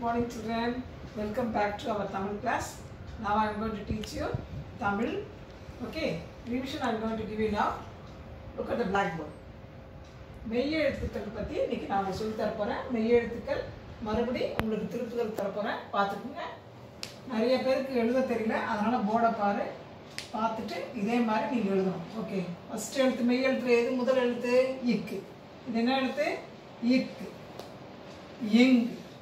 morning children. Welcome back to our Tamil class. Now I am going to teach you Tamil. Okay, revision I am going to give you now. Look at the blackboard. மெய்யெழுத்துக்கள் பற்றி இன்னைக்கு நான் உங்களுக்கு சொல்லி தரப்போகிறேன் மெய்யெழுத்துக்கள் மறுபடி உங்களுக்கு திருப்புதல் தரப்போகிறேன் பார்த்துக்குங்க நிறைய பேருக்கு எழுத தெரியல அதனால் போர்டை பாரு பார்த்துட்டு இதே மாதிரி நீங்கள் எழுதணும் ஓகே ஃபஸ்ட் எழுத்து மெய் எழுத்து எது முதல் எழுத்து இக்கு இது என்ன எழுத்து இக்கு இங்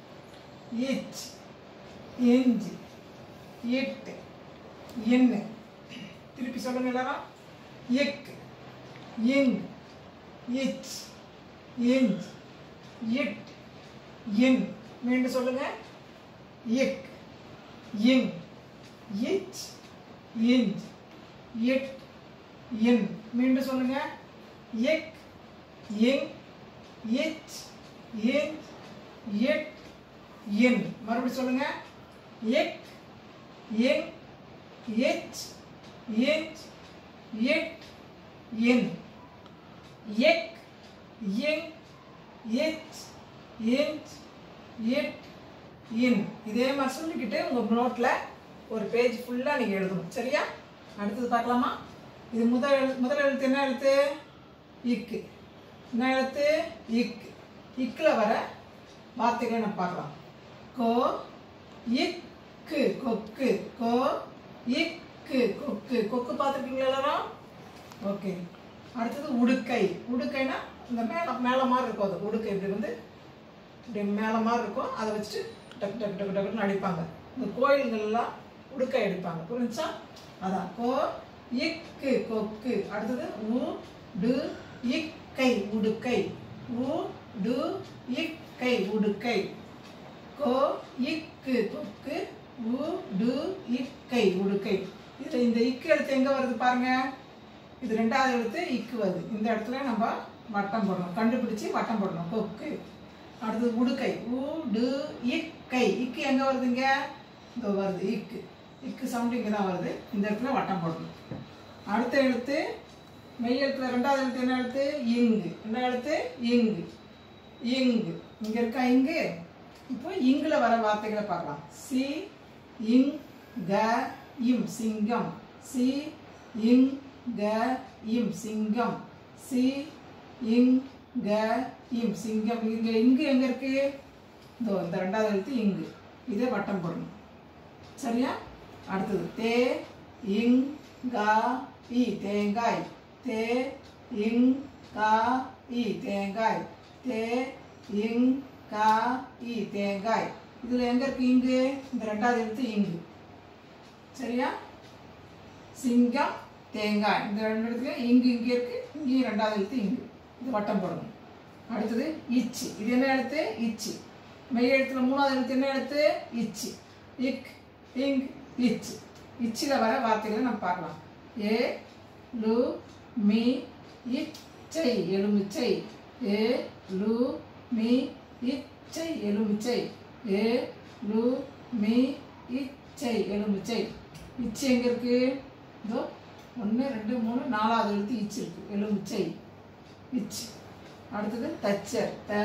இச் இஞ்சி இட்டு இன்னு திருப்பி சொல்லுங்க எல்லாரும் இக் இங் இச் இஞ்ச் இட் இன் மீண்டும் சொல்லுங்க இக் இங் இச் இஞ்ச் இட் இன் மீண்டும் சொல்லுங்க இக் இங் இச் இஞ்ச் இட் இன் மறுபடியும் சொல்லுங்க இக் இங் இச் இஞ்ச் இட் இன் இக் இங் இச் இஞ்ச் இட் இன் இதே மாதிரி சொல்லிக்கிட்டு உங்கள் நோட்டில் ஒரு பேஜ் ஃபுல்லாக நீங்கள் எழுதணும் சரியா அடுத்தது பார்க்கலாமா இது முதல் எழு முதல் எழுத்து என்ன எழுத்து இக்கு என்ன எழுத்து இக்கு இக்கில் வர வார்த்தைகளை நம்ம பார்க்கலாம் கோ இக்கு கொக்கு கோ இக்கு கொக்கு கொக்கு பார்த்துருக்கீங்களா எல்லாரும் ஓகே அடுத்தது உடுக்கை உடுக்கைனா இந்த மேலே மேலே மாதிரி இருக்கும் அது உடுக்கை இப்படி வந்து இப்படி மேலே மாதிரி இருக்கும் அதை வச்சுட்டு டக்கு டக்கு டக்கு டக்குன்னு அடிப்பாங்க இந்த கோயில்கள்லாம் உடுக்கை அடிப்பாங்க புரிஞ்சா அதான் கோ இக்கு கொக்கு அடுத்தது உ டு இக்கை உடுக்கை உ டு இக்கை உடுக்கை கோ இக்கு கொக்கு உ டு இக்கை உடுக்கை இதில் இந்த இக்கு எழுத்து எங்கே வருது பாருங்க இது ரெண்டாவது எழுத்து இக்கு வருது இந்த இடத்துல நம்ம வட்டம் போடணும் கண்டுபிடிச்சி வட்டம் போடணும் கொக்கு அடுத்தது உடுக்கை உ டு இக்கை இக்கு எங்கே வருதுங்க இதோ வருது இக்கு இக்கு சவுண்டு இங்கே தான் வருது இந்த இடத்துல வட்டம் போடணும் அடுத்த எழுத்து மெய் எழுத்துல ரெண்டாவது எழுத்து என்ன எழுத்து இங்கு என்ன எழுத்து இங்கு இங்கு இங்கே இருக்கா இங்கு இப்போ இங்குல வர வார்த்தைகளை பார்க்கலாம் சி இங் க இம் சிங்கம் சி இங் க இம் சிங்கம் சி இங் க இம் சிங்கம் இங்க இங்கு எங்க இருக்கு இதோ இந்த ரெண்டாவது எழுத்து இங்கு இதே வட்டம் போடணும் சரியா அடுத்தது தே இங் கா இ தேங்காய் தே இங் கா இ தேங்காய் தே இங் கா இ தேங்காய் இதில் எங்கே இருக்கு இங்கு இந்த ரெண்டாவது எழுத்து இங்கு சரியா சிங்கம் தேங்காய் இந்த ரெண்டு இடத்துல இங்கு இங்கே இருக்கு இங்கேயும் ரெண்டாவது எழுத்து இங்கு இது வட்டம் போடணும் அடுத்தது இச்சு இது என்ன எழுத்து இச்சு மெய் எழுத்துல மூணாவது எழுத்து என்ன எழுத்து இச்சு இக் இங் இச்சு இச்சில் வர வார்த்தைகளை நம்ம பார்க்கலாம் ஏ லு மீ இச்சை எலுமிச்சை ஏ லு மீ இச்சை எலுமிச்சை ஏ லு மீ இச்சை எலுமிச்சை இச்சு எங்கே இருக்கு இதோ ஒன்று ரெண்டு மூணு நாலாவது எழுத்து இச்சு இருக்கு எலுமிச்சை இச்சு அடுத்தது தச்சர் த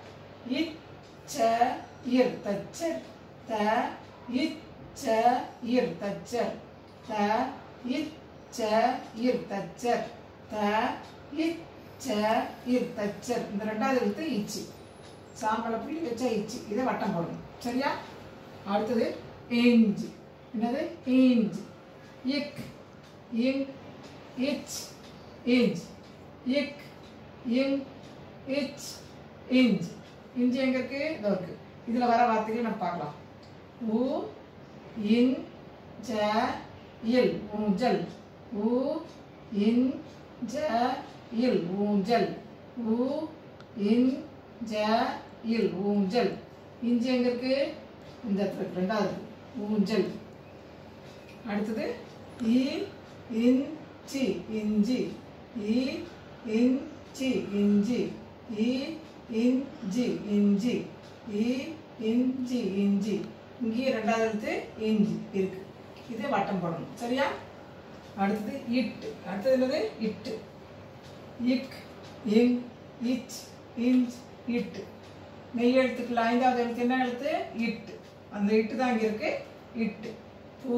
இச்ச இர் தச்சர் த இச்ச இர் தச்சர் த இச்ச இர் தச்சர் த இச்ச இர் தச்சர் இந்த ரெண்டாவது எழுத்து இச்சு சாம்பலை புள்ளி வச்சா இச்சு இதை வட்டம் போடணும் சரியா அடுத்தது ஏஞ்சு என்னது ஏஞ்சு இக் இங் இச் இஞ்ச் இக் இங் இச் இஞ்ச் இஞ்சி எங்க இருக்கு இதோ இருக்கு இதுல வர வார்த்தைகளை நம்ம பார்க்கலாம் உ இன் ஜ இல் ஊஞ்சல் உ இன் ஜ இல் ஊஞ்சல் உ இன் ஜ இல் ஊஞ்சல் இஞ்சி எங்க இருக்கு இந்த இடத்துல இருக்கு, ரெண்டாவது இருக்கு. ஊஞ்சல் அடுத்தது இ இஞ்சி இஞ்சி இ இஞ்சி இஞ்சி இ இஞ்சி இஞ்சி இ இஞ்சி இஞ்சி இங்கேயும் ரெண்டாவது எழுத்து இஞ்சி இருக்கு இது வட்டம் போடணும் சரியா அடுத்தது இட்டு அடுத்தது என்னது இட்டு இக் இங் இச் இஞ்ச் இட்டு மெய் எழுத்துக்கள் ஐந்தாவது எழுத்து என்ன எழுத்து இட் அந்த இட்டு தான் இங்கே இருக்கு இட்டு பூ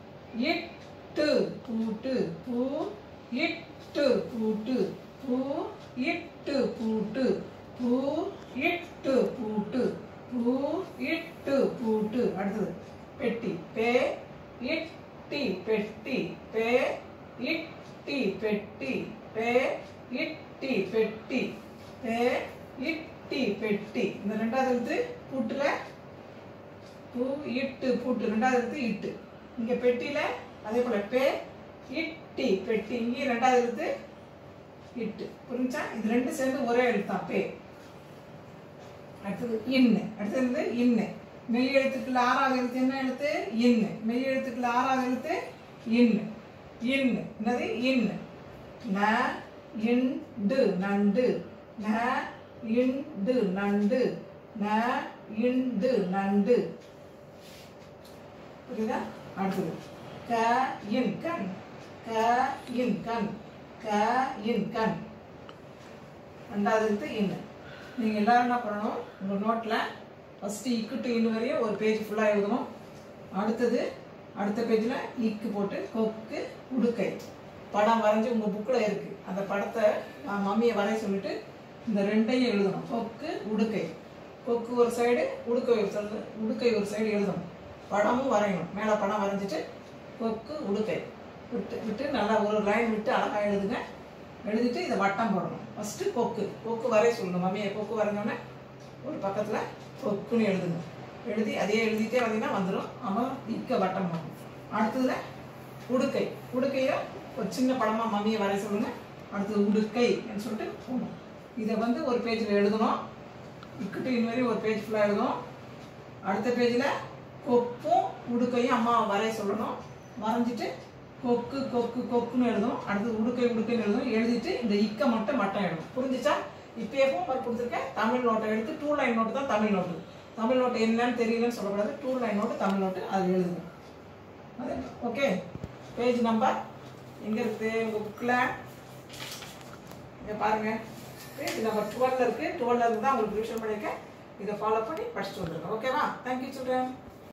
இட்டு பூட்டு பூ இட்டு பூட்டு பூ இட்டு பூட்டு பூ இட்டு பூட்டு பூ இட்டு பூட்டு அடுத்தது பெட்டி பே இட்டி பெட்டி பே இட்டி பெட்டி பே இட்டி பெட்டி பே இட்டி பெட்டி இந்த ரெண்டாவது எழுத்து பூட்டுல பூ இட்டு பூட்டு ரெண்டாவது எழுத்து இட்டு இங்க பெட்டியில அதே போல பே இட்டி பெட்டி இங்கே ரெண்டாவது எழுத்து இட்டு புரிஞ்சா இது ரெண்டு சேர்ந்து ஒரே எழுத்தான் பே அடுத்தது இன்னு அடுத்தது இன்னு மெய் எழுத்துக்கள் ஆறாவது எழுத்து என்ன எழுத்து இன்னு மெய் எழுத்துக்கள் ஆறாவது எழுத்து இன்னு இன்னு என்னது இன்னு ந இண்டு நண்டு ந இண்டு நண்டு ந இண்டு நண்டு புரியுதா அடுத்தது க இன் கண் க இன் கண் க இன் கண் ரெண்டாவது எழுத்து இன்னு நீங்கள் எல்லாரும் என்ன பண்ணணும் உங்கள் நோட்டில் ஃபஸ்ட்டு இக்கு டு இன்னு வரையும் ஒரு பேஜ் ஃபுல்லாக எழுதணும் அடுத்தது அடுத்த பேஜில் இக்கு போட்டு கொக்கு உடுக்கை படம் வரைஞ்சி உங்கள் புக்கில் இருக்குது அந்த படத்தை நான் மம்மியை வரைய சொல்லிட்டு இந்த ரெண்டையும் எழுதணும் கொக்கு உடுக்கை கொக்கு ஒரு சைடு உடுக்கை ஒரு சைடு உடுக்கை ஒரு சைடு எழுதணும் படமும் வரையணும் மேலே படம் வரைஞ்சிட்டு கொக்கு உடுக்கை விட்டு விட்டு நல்லா ஒரு லைன் விட்டு அழகாக எழுதுங்க எழுதிட்டு இதை வட்டம் போடணும் ஃபஸ்ட்டு கொக்கு கொக்கு வரைய சொல்லணும் மம்மியை கொக்கு வரைஞ்சோடனே ஒரு பக்கத்தில் கொக்குன்னு எழுதுங்க எழுதி அதே எழுதிட்டே வந்தீங்கன்னா வந்துடும் அவன் இக்க வட்டம் போடணும் அடுத்ததுல உடுக்கை உடுக்கையை ஒரு சின்ன படமாக மம்மியை வரைய சொல்லுங்க அடுத்தது உடுக்கை ன்னு சொல்லிட்டு போகணும் இதை வந்து ஒரு பேஜில் எழுதணும் இக்குட்டு வரை ஒரு பேஜ் ஃபுல்லாக எழுதணும் அடுத்த பேஜில் கொப்பும் உடுக்கையும் அம்மா வரைய சொல்லணும் வரைஞ்சிட்டு கொக்கு கொக்கு கொக்குன்னு எழுதணும் அடுத்து உடுக்கை உடுக்கைன்னு எழுதணும் எழுதிட்டு இந்த இக்க மட்டும் மட்டும் எழுதணும் புரிஞ்சுச்சா இப்பயே மாதிரி கொடுத்துருக்கேன் தமிழ் நோட்டை எடுத்து டூ லைன் நோட்டு தான் தமிழ் நோட்டு தமிழ் நோட்டு என்னன்னு தெரியலன்னு சொல்லக்கூடாது two line note Tamil note அது எழுதுங்க அது ஓகே பேஜ் நம்பர் எங்கே இருக்குது உங்கள் புக்கில் இங்கே பாருங்கள் பேஜ் நம்பர் டுவெல் இருக்குது டுவெல்ல இருந்து தான் உங்களுக்கு ரிவிஷன் பண்ணியிருக்கேன் இதை ஃபாலோ பண்ணி படிச்சுட்டு வந்துருங்க ஓகேவா தேங்க்யூ சில்ட்ரன்